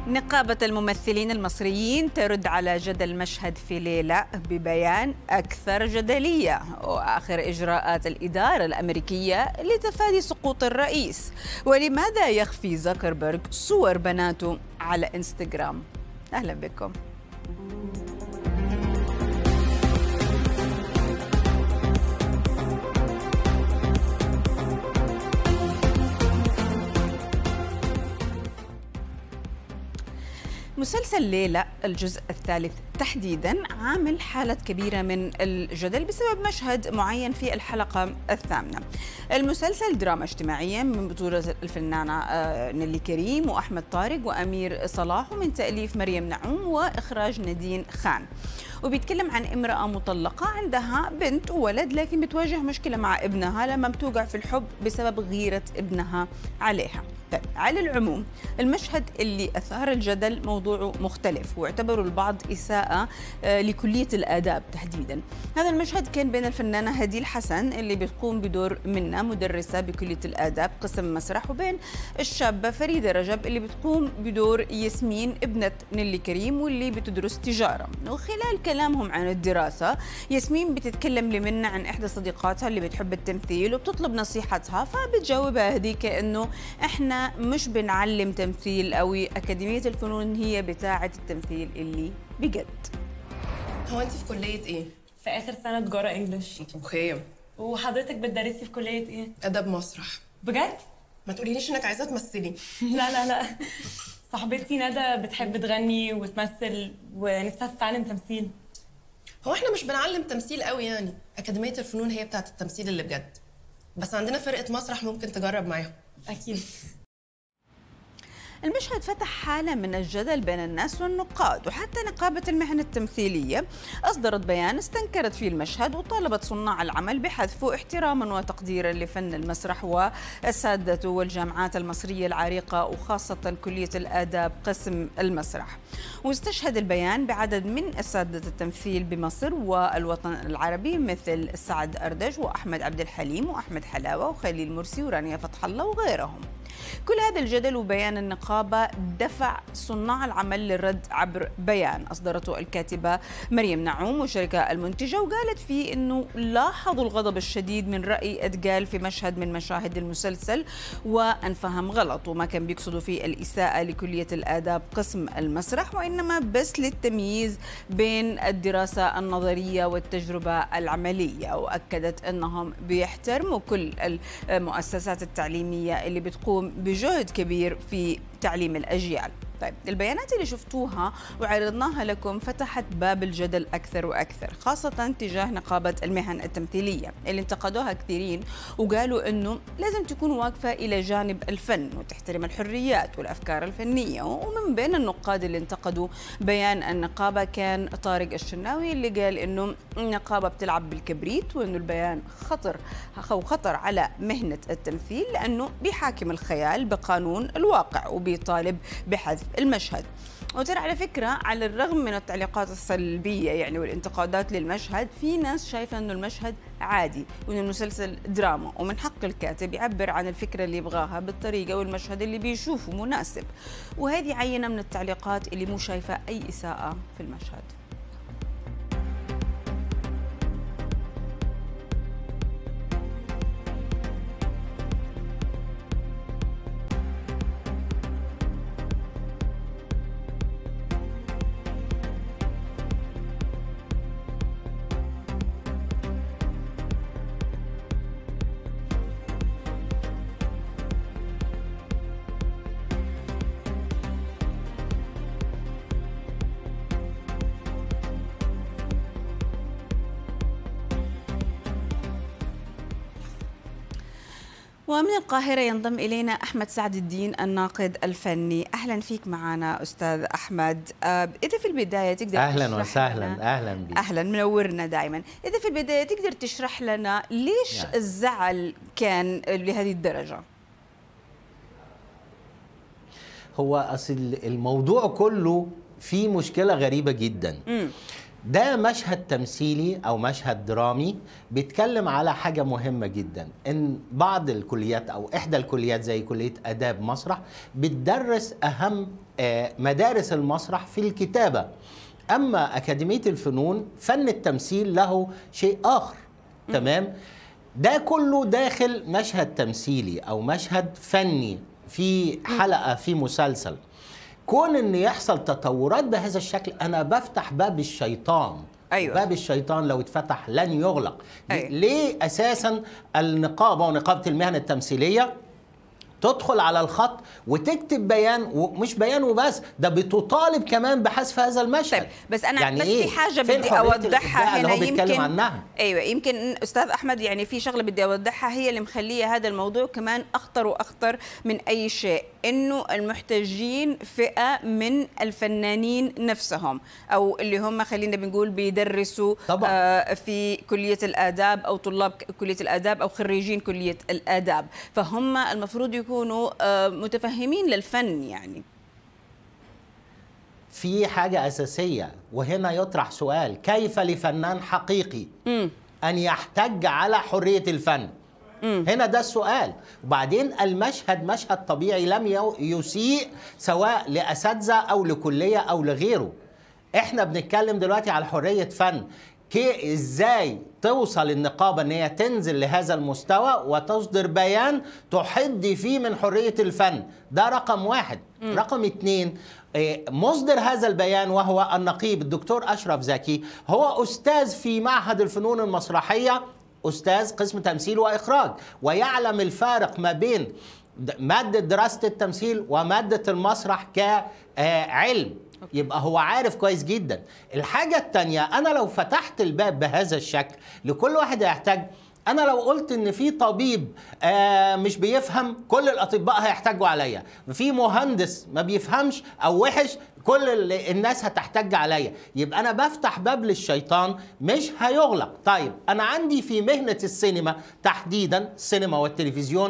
نقابة الممثلين المصريين ترد على جدل مشهد في ليلة ببيان أكثر جدلية وآخر إجراءات الإدارة الأمريكية لتفادي سقوط الرئيس ولماذا يخفي زكربرج صور بناته على إنستغرام أهلا بكم مسلسل ليلى الجزء الثالث تحديدا عامل حالة كبيرة من الجدل بسبب مشهد معين في الحلقة الثامنة المسلسل دراما اجتماعية من بطولة الفنانة آه، نيلي كريم وأحمد طارق وأمير صلاح ومن تأليف مريم نعوم وإخراج نادين خان وبيتكلم عن امرأة مطلقة عندها بنت وولد لكن بتواجه مشكلة مع ابنها لما بتوقع في الحب بسبب غيرة ابنها عليها طيب على العموم المشهد اللي أثار الجدل موضوعه مختلف واعتبروا البعض إساءة آه، لكلية الآداب تحديدا هذا المشهد كان بين الفنانة هديل حسن اللي بتقوم بدور منا مدرسة بكلية الآداب قسم مسرح وبين الشابة فريدة رجب اللي بتقوم بدور ياسمين ابنة نيلي كريم واللي بتدرس تجارة وخلال كلامهم عن الدراسة ياسمين بتتكلم لمنا عن إحدى صديقاتها اللي بتحب التمثيل وبتطلب نصيحتها فبتجاوبها هديك إنه إحنا مش بنعلم تمثيل قوي أكاديمية الفنون هي بتاعة التمثيل اللي بجد هو انت في كلية ايه؟ في اخر سنه تجاره انجلش اوكي وحضرتك بتدرسي في كليه ايه ادب مسرح بجد ما تقوليليش انك عايزة تمثلي لا لا لا صاحبتي ندى بتحب تغني وتمثل ونفسها تتعلم تمثيل هو احنا مش بنعلم تمثيل قوي يعني أكاديمية الفنون هي بتاعة التمثيل اللي بجد بس عندنا فرقة مسرح ممكن تجرب معاهم اكيد المشهد فتح حالة من الجدل بين الناس والنقاد وحتى نقابة المهن التمثيلية أصدرت بيان استنكرت فيه المشهد وطالبت صناع العمل بحذفه احتراما وتقديرا لفن المسرح وأساتذته والجامعات المصرية العريقة وخاصة كلية الآداب قسم المسرح واستشهد البيان بعدد من أساتذة التمثيل بمصر والوطن العربي مثل سعد أردج وأحمد عبد الحليم وأحمد حلاوة وخليل مرسي ورانيا فتح الله وغيرهم كل هذا الجدل وبيان النقابة دفع صناع العمل للرد عبر بيان أصدرته الكاتبة مريم نعوم والشركة المنتجة وقالت فيه أنه لاحظوا الغضب الشديد من رأي أدقال في مشهد من مشاهد المسلسل وأنفهم غلط وما كان بيقصدوا فيه الإساءة لكلية الآداب قسم المسرح وإنما بس للتمييز بين الدراسة النظرية والتجربة العملية وأكدت أنهم بيحترموا كل المؤسسات التعليمية اللي بتقوم بجهد كبير في تعليم الأجيال طيب البيانات اللي شفتوها وعرضناها لكم فتحت باب الجدل أكثر وأكثر خاصة تجاه نقابة المهن التمثيلية اللي انتقدوها كثيرين وقالوا أنه لازم تكون واقفة إلى جانب الفن وتحترم الحريات والأفكار الفنية ومن بين النقاد اللي انتقدوا بيان النقابة كان طارق الشناوي اللي قال أنه النقابة بتلعب بالكبريت وأنه البيان خطر أو خطر على مهنة التمثيل لأنه بيحاكم الخيال بقانون الواقع وبيطالب بحذف المشهد وترى على فكرة على الرغم من التعليقات السلبية يعني والانتقادات للمشهد في ناس شايفة أنه المشهد عادي وأنه المسلسل دراما ومن حق الكاتب يعبر عن الفكرة اللي يبغاها بالطريقة والمشهد اللي بيشوفه مناسب وهذه عينة من التعليقات اللي مو شايفة أي إساءة في المشهد ومن القاهرة ينضم إلينا أحمد سعد الدين الناقد الفني أهلا فيك معنا أستاذ أحمد آه، إذا في البداية تقدر اهلا تشرح وسهلا لنا اهلا بك أهلا منورنا دائما إذا في البداية تقدر تشرح لنا ليش نعم. الزعل كان لهذه الدرجة هو اصل الموضوع كله فيه مشكله غريبه جدا مم. ده مشهد تمثيلي او مشهد درامي بيتكلم على حاجه مهمه جدا ان بعض الكليات او احدى الكليات زي كليه اداب مسرح بتدرس اهم آه، مدارس المسرح في الكتابه اما اكاديميه الفنون فن التمثيل له شيء اخر تمام ده كله داخل مشهد تمثيلي او مشهد فني في حلقه في مسلسل كون ان يحصل تطورات بهذا الشكل انا بفتح باب الشيطان أيوة. باب الشيطان لو اتفتح لن يغلق أيوة. ليه اساسا النقابه ونقابه المهن التمثيليه تدخل على الخط وتكتب بيان ومش بيان وبس ده بتطالب كمان بحذف هذا المشهد طيب بس انا يعني بس إيه؟ في حاجه فين بدي حرية اوضحها الإبداع اللي هنا هو بيتكلم يمكن عنها ايوه يمكن استاذ احمد يعني في شغله بدي اوضحها هي اللي مخليه هذا الموضوع كمان اخطر واخطر من اي شيء انه المحتجين فئه من الفنانين نفسهم او اللي هم خلينا بنقول بيدرسوا طبعاً. آه في كليه الاداب او طلاب ك- كليه الاداب او خريجين كليه الاداب فهم المفروض يكونوا آه متفهمين للفن يعني في حاجة أساسية وهنا يطرح سؤال كيف لفنان حقيقي مم. أن يحتج على حرية الفن هنا ده السؤال وبعدين المشهد مشهد طبيعي لم يو- يسيء سواء لأساتذة أو لكلية أو لغيره احنا بنتكلم دلوقتي على حرية فن كي ازاي توصل النقابة ان هي تنزل لهذا المستوى وتصدر بيان تحد فيه من حرية الفن ده رقم واحد رقم اتنين إيه، مصدر هذا البيان وهو النقيب الدكتور أشرف زكي هو أستاذ في معهد الفنون المسرحية أستاذ قسم تمثيل وإخراج ويعلم الفارق ما بين د- مادة دراسة التمثيل ومادة المسرح كعلم يبقى هو عارف كويس جدا الحاجة التانية أنا لو فتحت الباب بهذا الشكل لكل واحد يحتاج انا لو قلت ان في طبيب آه مش بيفهم كل الاطباء هيحتاجوا عليا في مهندس ما بيفهمش او وحش كل ال- الناس هتحتج عليا يبقى انا بفتح باب للشيطان مش هيغلق طيب انا عندي في مهنه السينما تحديدا السينما والتلفزيون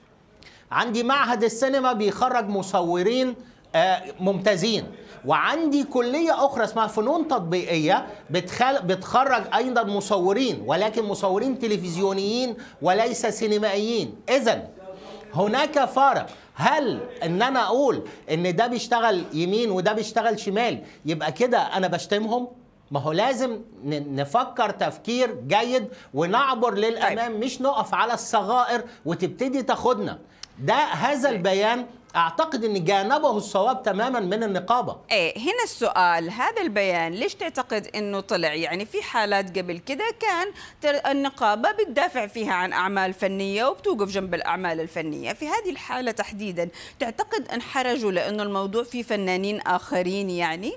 عندي معهد السينما بيخرج مصورين آه، ممتازين وعندي كلية أخرى اسمها فنون تطبيقية بتخل... بتخرج أيضا مصورين ولكن مصورين تلفزيونيين وليس سينمائيين إذا هناك فارق هل ان انا اقول ان ده بيشتغل يمين وده بيشتغل شمال يبقى كده انا بشتمهم ما هو لازم ن- نفكر تفكير جيد ونعبر للامام مش نقف على الصغائر وتبتدي تاخدنا ده هذا البيان اعتقد ان جانبه الصواب تماما من النقابه ايه هنا السؤال هذا البيان ليش تعتقد انه طلع يعني في حالات قبل كده كان تر- النقابه بتدافع فيها عن اعمال فنيه وبتوقف جنب الاعمال الفنيه في هذه الحاله تحديدا تعتقد انحرجوا لانه الموضوع فيه فنانين اخرين يعني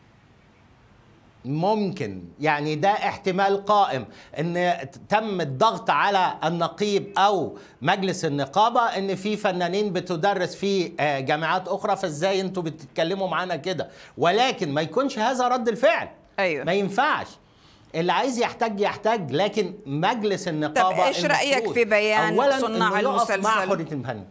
ممكن يعني ده احتمال قائم ان تم الضغط على النقيب او مجلس النقابه ان في فنانين بتدرس في آه، جامعات اخرى فازاي انتوا بتتكلموا معانا كده ولكن ما يكونش هذا رد الفعل أيوة. ما ينفعش اللي عايز يحتاج يحتاج لكن مجلس النقابه طب إيش رأيك المفروض في بيان أولاً صناع إنه يقف مع المسلسل؟ حريه الفن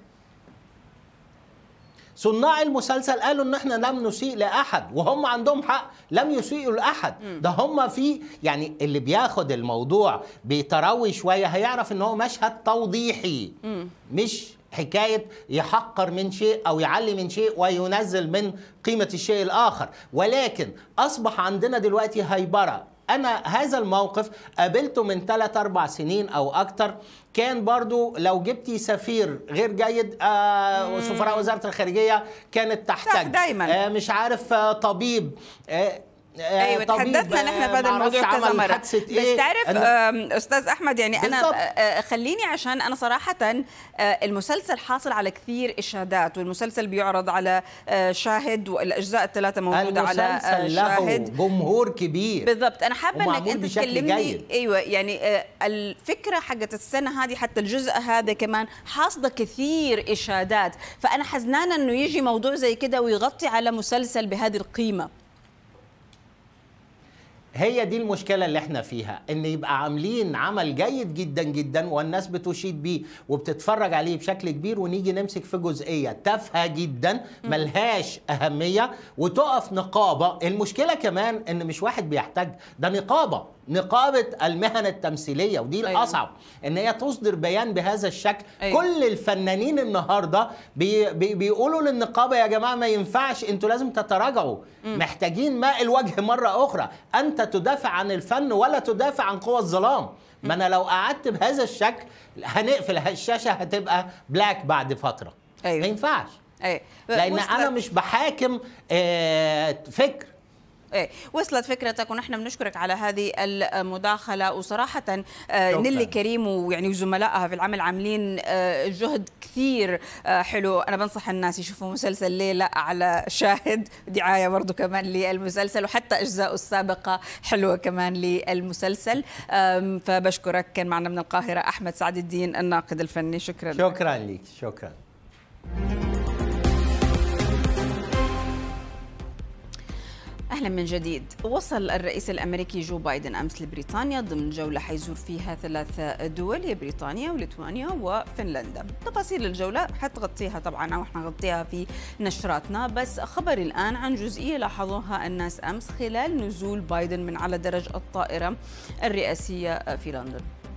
صناع المسلسل قالوا ان احنا لم نسيء لاحد وهم عندهم حق لم يسيئوا لاحد ده هم في يعني اللي بياخد الموضوع بتروي شويه هيعرف ان هو مشهد توضيحي مش حكايه يحقر من شيء او يعلي من شيء وينزل من قيمه الشيء الاخر ولكن اصبح عندنا دلوقتي هيبره انا هذا الموقف قابلته من 3 4 سنين او اكتر كان برضو لو جبتي سفير غير جيد آه سفراء وزاره الخارجيه كانت تحتاج دايماً. آه مش عارف آه طبيب آه آه، ايوه طبيب، تحدثنا نحن آه، في هذا معرفش الموضوع كذا عمل مره حادثة بس إيه. تعرف أنا- آم، استاذ احمد يعني انا بالضبط. آه، خليني عشان انا صراحه آه، المسلسل حاصل على كثير اشادات والمسلسل بيعرض على آه، شاهد والاجزاء الثلاثه موجوده على آه، المسلسل له شاهد جمهور كبير بالضبط انا حابه انك ومعمول انت بشكل تكلمني جيد. ايوه يعني آه، الفكره حقت السنه هذه حتى الجزء هذا كمان حاصده كثير اشادات فانا حزنانه انه يجي موضوع زي كده ويغطي على مسلسل بهذه القيمه هي دي المشكله اللي احنا فيها ان يبقى عاملين عمل جيد جدا جدا والناس بتشيد بيه وبتتفرج عليه بشكل كبير ونيجي نمسك في جزئيه تافهه جدا ملهاش اهميه وتقف نقابه المشكله كمان ان مش واحد بيحتاج ده نقابه نقابه المهن التمثيليه ودي أيوة. الاصعب ان هي تصدر بيان بهذا الشكل أيوة. كل الفنانين النهارده بي بي بيقولوا للنقابه يا جماعه ما ينفعش انتوا لازم تتراجعوا محتاجين ماء الوجه مره اخرى انت تدافع عن الفن ولا تدافع عن قوى الظلام ما انا لو قعدت بهذا الشكل هنقفل الشاشه هتبقى بلاك بعد فتره أيوة. ما ينفعش ايه لان وصلت- انا مش بحاكم آه، فكر ايه وصلت فكرتك ونحن بنشكرك على هذه المداخله وصراحه آه، شكراً. نيلي كريم ويعني وزملائها في العمل عاملين آه، جهد كثير آه، حلو انا بنصح الناس يشوفوا مسلسل ليلى على شاهد دعايه برضو كمان للمسلسل وحتى اجزاءه السابقه حلوه كمان للمسلسل آم، فبشكرك كان معنا من القاهره احمد سعد الدين الناقد الفني شكرا لك. شكرا ليك شكرا اهلا من جديد وصل الرئيس الامريكي جو بايدن امس لبريطانيا ضمن جوله حيزور فيها ثلاث دول هي بريطانيا وليتوانيا وفنلندا تفاصيل الجوله حتغطيها طبعا او حنغطيها في نشراتنا بس خبر الان عن جزئيه لاحظوها الناس امس خلال نزول بايدن من على درج الطائره الرئاسيه في لندن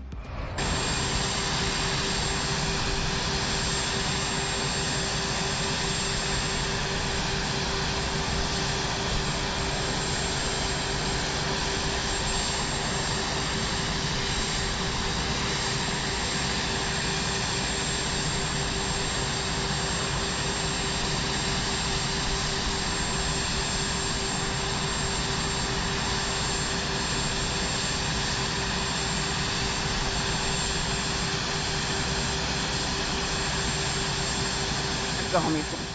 حقهم يكون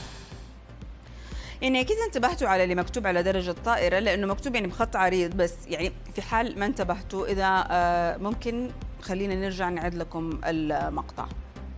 يعني اكيد انتبهتوا على اللي مكتوب على درج الطائره لانه مكتوب يعني بخط عريض بس يعني في حال ما انتبهتوا اذا آه، ممكن خلينا نرجع نعد لكم المقطع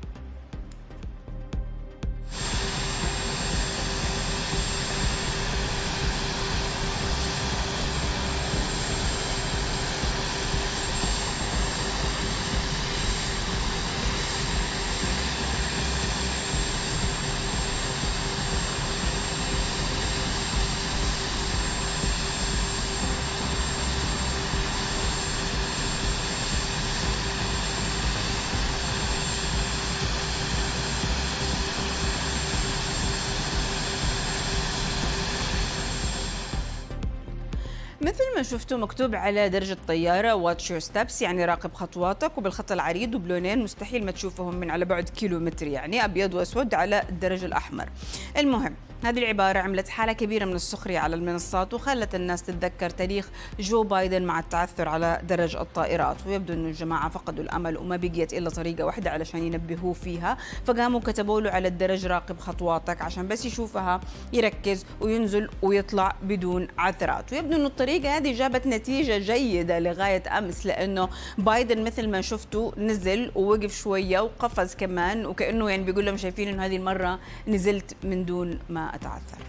مثل ما شفتوا مكتوب على درج الطيارة واتش يور ستابس يعني راقب خطواتك وبالخط العريض وبلونين مستحيل ما تشوفهم من على بعد كيلومتر يعني أبيض وأسود على الدرج الأحمر المهم هذه العبارة عملت حالة كبيرة من السخرية على المنصات وخلت الناس تتذكر تاريخ جو بايدن مع التعثر على درج الطائرات ويبدو أنه الجماعة فقدوا الأمل وما بقيت إلا طريقة واحدة علشان ينبهوه فيها فقاموا كتبوا له على الدرج راقب خطواتك عشان بس يشوفها يركز وينزل ويطلع بدون عثرات ويبدو أنه الطريقة هذه جابت نتيجة جيدة لغاية أمس لأنه بايدن مثل ما شفتوا نزل ووقف شوية وقفز كمان وكأنه يعني بيقول لهم شايفين أنه هذه المرة نزلت من دون ما أتعثر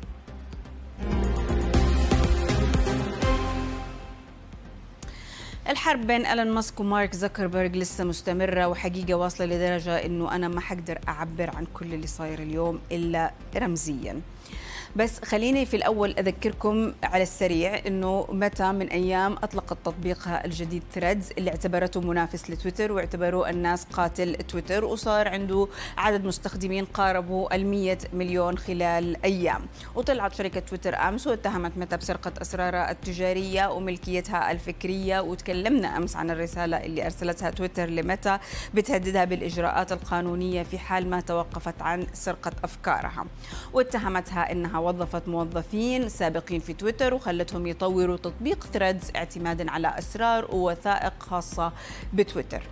الحرب بين ايلون ماسك ومارك زكربرج لسه مستمره وحقيقه واصله لدرجه انه انا ما حقدر اعبر عن كل اللي صاير اليوم الا رمزيا بس خليني في الأول أذكركم على السريع أنه متى من أيام أطلقت تطبيقها الجديد ثريدز اللي اعتبرته منافس لتويتر واعتبروه الناس قاتل تويتر وصار عنده عدد مستخدمين قاربوا المية مليون خلال أيام وطلعت شركة تويتر أمس واتهمت متى بسرقة أسرارها التجارية وملكيتها الفكرية وتكلمنا أمس عن الرسالة اللي أرسلتها تويتر لمتى بتهددها بالإجراءات القانونية في حال ما توقفت عن سرقة أفكارها واتهمتها أنها وظفت موظفين سابقين في تويتر وخلتهم يطوروا تطبيق ثريدز اعتمادا على أسرار ووثائق خاصة بتويتر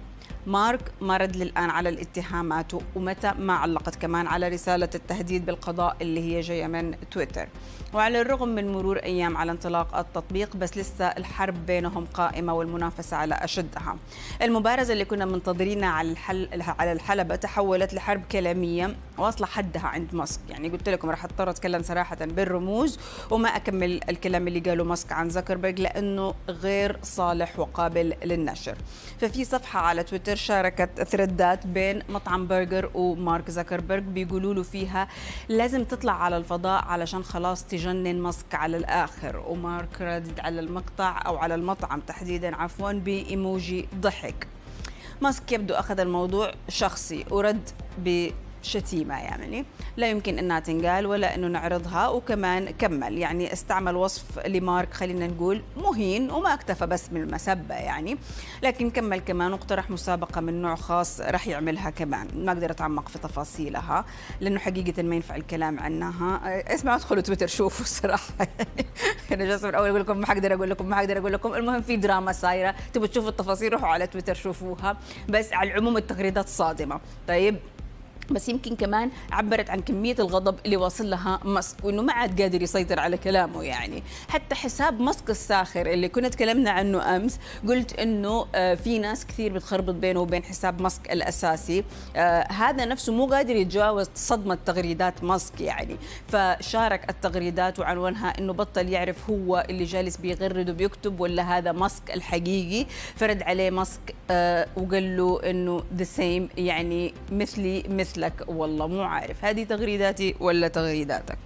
مارك ما رد للآن على الاتهامات ومتى ما علقت كمان على رسالة التهديد بالقضاء اللي هي جاية من تويتر وعلى الرغم من مرور أيام على انطلاق التطبيق بس لسه الحرب بينهم قائمة والمنافسة على أشدها المبارزة اللي كنا منتظرينها على الحل على الحلبة تحولت لحرب كلامية واصلة حدها عند ماسك يعني قلت لكم راح اضطر اتكلم صراحة بالرموز وما اكمل الكلام اللي قاله ماسك عن زكربرج لانه غير صالح وقابل للنشر ففي صفحة على تويتر شاركت ثريدات بين مطعم برجر ومارك زكربرج بيقولوا له فيها لازم تطلع على الفضاء علشان خلاص تجنن ماسك على الاخر ومارك رد على المقطع او على المطعم تحديدا عفوا بايموجي ضحك ماسك يبدو اخذ الموضوع شخصي ورد ب شتيمة يعني لا يمكن أنها تنقال ولا أنه نعرضها وكمان كمل يعني استعمل وصف لمارك خلينا نقول مهين وما اكتفى بس من المسبة يعني لكن كمل كمان واقترح مسابقة من نوع خاص رح يعملها كمان ما أقدر أتعمق في تفاصيلها لأنه حقيقة ما ينفع الكلام عنها اسمعوا ادخلوا تويتر شوفوا الصراحة أنا جالسة من أول أقول لكم ما حقدر أقول لكم ما حقدر أقول لكم المهم في دراما صايرة تبوا تشوفوا التفاصيل روحوا على تويتر شوفوها بس على العموم التغريدات صادمة طيب بس يمكن كمان عبرت عن كمية الغضب اللي واصل لها ماسك وانه ما عاد قادر يسيطر على كلامه يعني حتى حساب ماسك الساخر اللي كنا تكلمنا عنه امس قلت انه آه، في ناس كثير بتخربط بينه وبين حساب ماسك الاساسي آه، هذا نفسه مو قادر يتجاوز صدمة تغريدات ماسك يعني فشارك التغريدات وعنوانها انه بطل يعرف هو اللي جالس بيغرد وبيكتب ولا هذا ماسك الحقيقي فرد عليه ماسك آه، وقال له انه ذا سيم يعني مثلي مثل مثلك والله مو عارف هذه تغريداتي ولا تغريداتك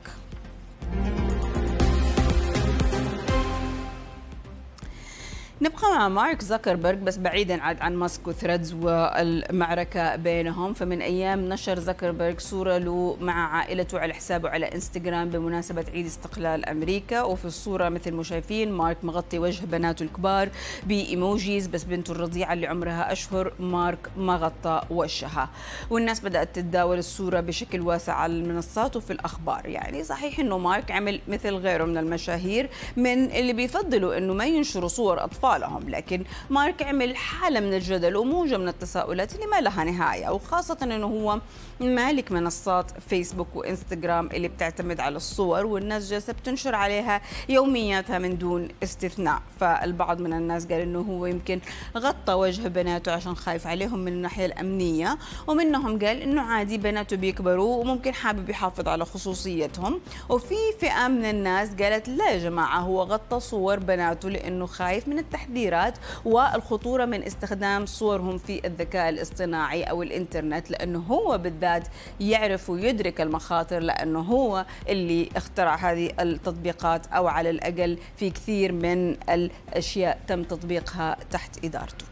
نبقى مع مارك زكربرج بس بعيدا عاد عن ماسك وثريدز والمعركة بينهم فمن أيام نشر زكربرج صورة له مع عائلته على حسابه على انستغرام بمناسبة عيد استقلال أمريكا وفي الصورة مثل ما شايفين مارك مغطي وجه بناته الكبار بإيموجيز بس بنته الرضيعة اللي عمرها أشهر مارك ما غطى وجهها والناس بدأت تتداول الصورة بشكل واسع على المنصات وفي الأخبار يعني صحيح أنه مارك عمل مثل غيره من المشاهير من اللي بيفضلوا أنه ما ينشروا صور أطفال أطفالهم لكن مارك عمل حالة من الجدل وموجة من التساؤلات اللي ما لها نهاية وخاصة أنه هو مالك منصات فيسبوك وإنستغرام اللي بتعتمد على الصور والناس جالسة بتنشر عليها يومياتها من دون استثناء فالبعض من الناس قال أنه هو يمكن غطى وجه بناته عشان خايف عليهم من الناحية الأمنية ومنهم قال أنه عادي بناته بيكبروا وممكن حابب يحافظ على خصوصيتهم وفي فئة من الناس قالت لا يا جماعة هو غطى صور بناته لأنه خايف من التحديد التحذيرات والخطوره من استخدام صورهم في الذكاء الاصطناعي او الانترنت لانه هو بالذات يعرف ويدرك المخاطر لانه هو اللي اخترع هذه التطبيقات او على الاقل في كثير من الاشياء تم تطبيقها تحت ادارته.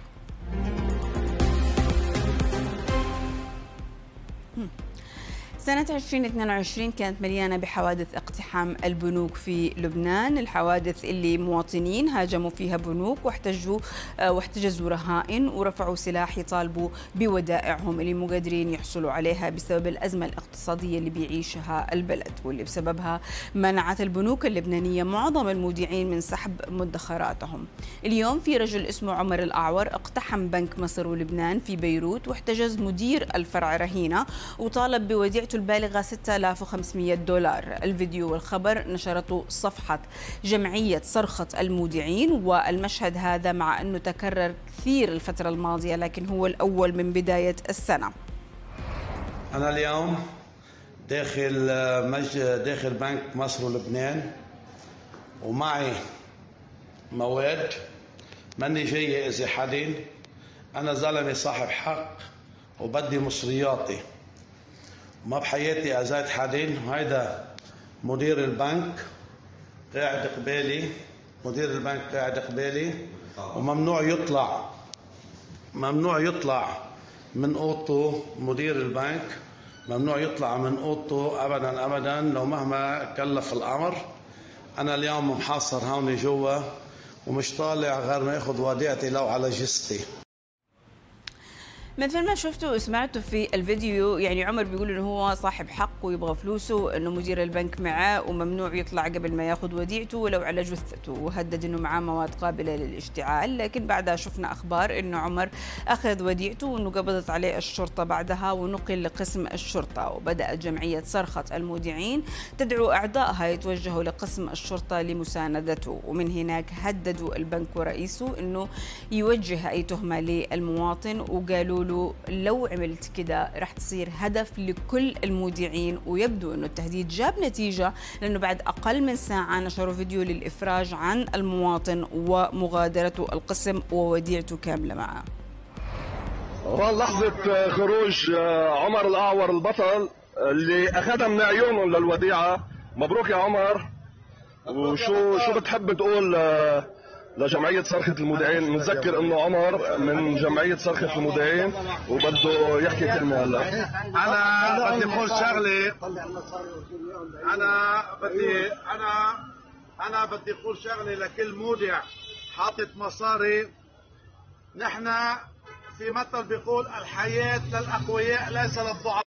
سنة 2022 كانت مليانة بحوادث اقتحام البنوك في لبنان الحوادث اللي مواطنين هاجموا فيها بنوك واحتجوا آه، واحتجزوا رهائن ورفعوا سلاح يطالبوا بودائعهم اللي مو قادرين يحصلوا عليها بسبب الأزمة الاقتصادية اللي بيعيشها البلد واللي بسببها منعت البنوك اللبنانية معظم المودعين من سحب مدخراتهم اليوم في رجل اسمه عمر الأعور اقتحم بنك مصر ولبنان في بيروت واحتجز مدير الفرع رهينة وطالب بوديعته البالغة 6500 دولار الفيديو والخبر نشرته صفحة جمعية صرخة المودعين والمشهد هذا مع أنه تكرر كثير الفترة الماضية لكن هو الأول من بداية السنة أنا اليوم داخل مج... داخل بنك مصر ولبنان ومعي مواد ماني جاي اذي حدا انا زلمه صاحب حق وبدي مصرياتي ما بحياتي اذيت حدا وهيدا مدير البنك قاعد قبالي مدير البنك قاعد قبالي وممنوع يطلع ممنوع يطلع من اوضته مدير البنك ممنوع يطلع من اوضته ابدا ابدا لو مهما كلف الامر انا اليوم محاصر هون جوا ومش طالع غير ما اخذ وديعتي لو على جستي مثل ما شفتوا وسمعتوا في الفيديو يعني عمر بيقول انه هو صاحب حق ويبغى فلوسه انه مدير البنك معاه وممنوع يطلع قبل ما ياخذ وديعته ولو على جثته وهدد انه معاه مواد قابله للاشتعال لكن بعدها شفنا اخبار انه عمر اخذ وديعته وانه قبضت عليه الشرطه بعدها ونقل لقسم الشرطه وبدات جمعيه صرخه المودعين تدعو اعضائها يتوجهوا لقسم الشرطه لمساندته ومن هناك هددوا البنك ورئيسه انه يوجه اي تهمه للمواطن وقالوا له لو عملت كده راح تصير هدف لكل المودعين ويبدو انه التهديد جاب نتيجه لانه بعد اقل من ساعه نشروا فيديو للافراج عن المواطن ومغادرته القسم ووديعته كامله معه هون لحظة خروج عمر الأعور البطل اللي أخذها من عيونهم للوديعة مبروك يا عمر وشو شو بتحب تقول لجمعية صرخة المودعين نتذكر انه عمر من جمعية صرخة المودعين وبده يحكي كلمة هلا انا بدي اقول شغله انا بدي انا انا بدي اقول شغله لكل مودع حاطط مصاري نحن في مثل بيقول الحياه للاقوياء ليس للضعفاء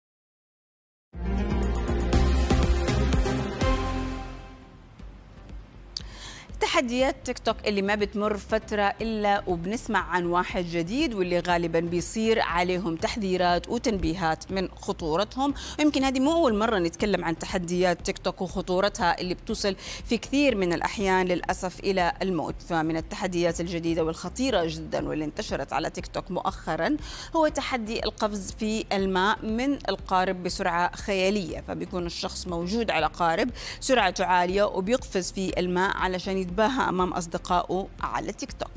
تحديات تيك توك اللي ما بتمر فترة إلا وبنسمع عن واحد جديد واللي غالبا بيصير عليهم تحذيرات وتنبيهات من خطورتهم ويمكن هذه مو أول مرة نتكلم عن تحديات تيك توك وخطورتها اللي بتوصل في كثير من الأحيان للأسف إلى الموت فمن التحديات الجديدة والخطيرة جدا واللي انتشرت على تيك توك مؤخرا هو تحدي القفز في الماء من القارب بسرعة خيالية فبيكون الشخص موجود على قارب سرعته عالية وبيقفز في الماء علشان يتباهى أمام أصدقائه على تيك توك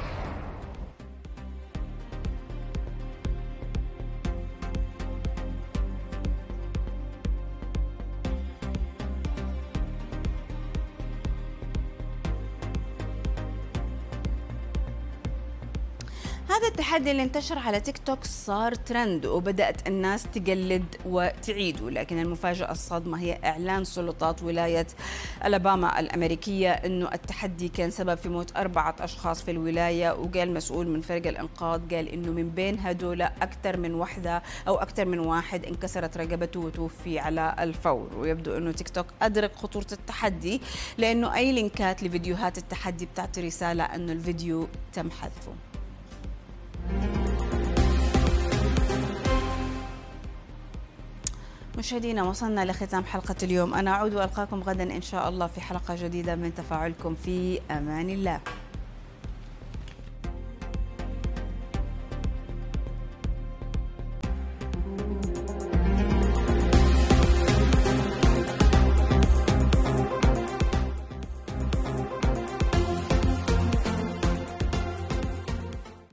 هذا التحدي اللي انتشر على تيك توك صار ترند وبدأت الناس تقلد وتعيده لكن المفاجأة الصادمة هي إعلان سلطات ولاية ألاباما الأمريكية أنه التحدي كان سبب في موت أربعة أشخاص في الولاية وقال مسؤول من فرق الإنقاذ قال أنه من بين هدول أكثر من وحدة أو أكثر من واحد انكسرت رقبته وتوفي على الفور ويبدو أنه تيك توك أدرك خطورة التحدي لأنه أي لينكات لفيديوهات التحدي بتعطي رسالة أنه الفيديو تم حذفه مشاهدينا وصلنا لختام حلقة اليوم أنا أعود وألقاكم غدا إن شاء الله في حلقة جديدة من تفاعلكم في أمان الله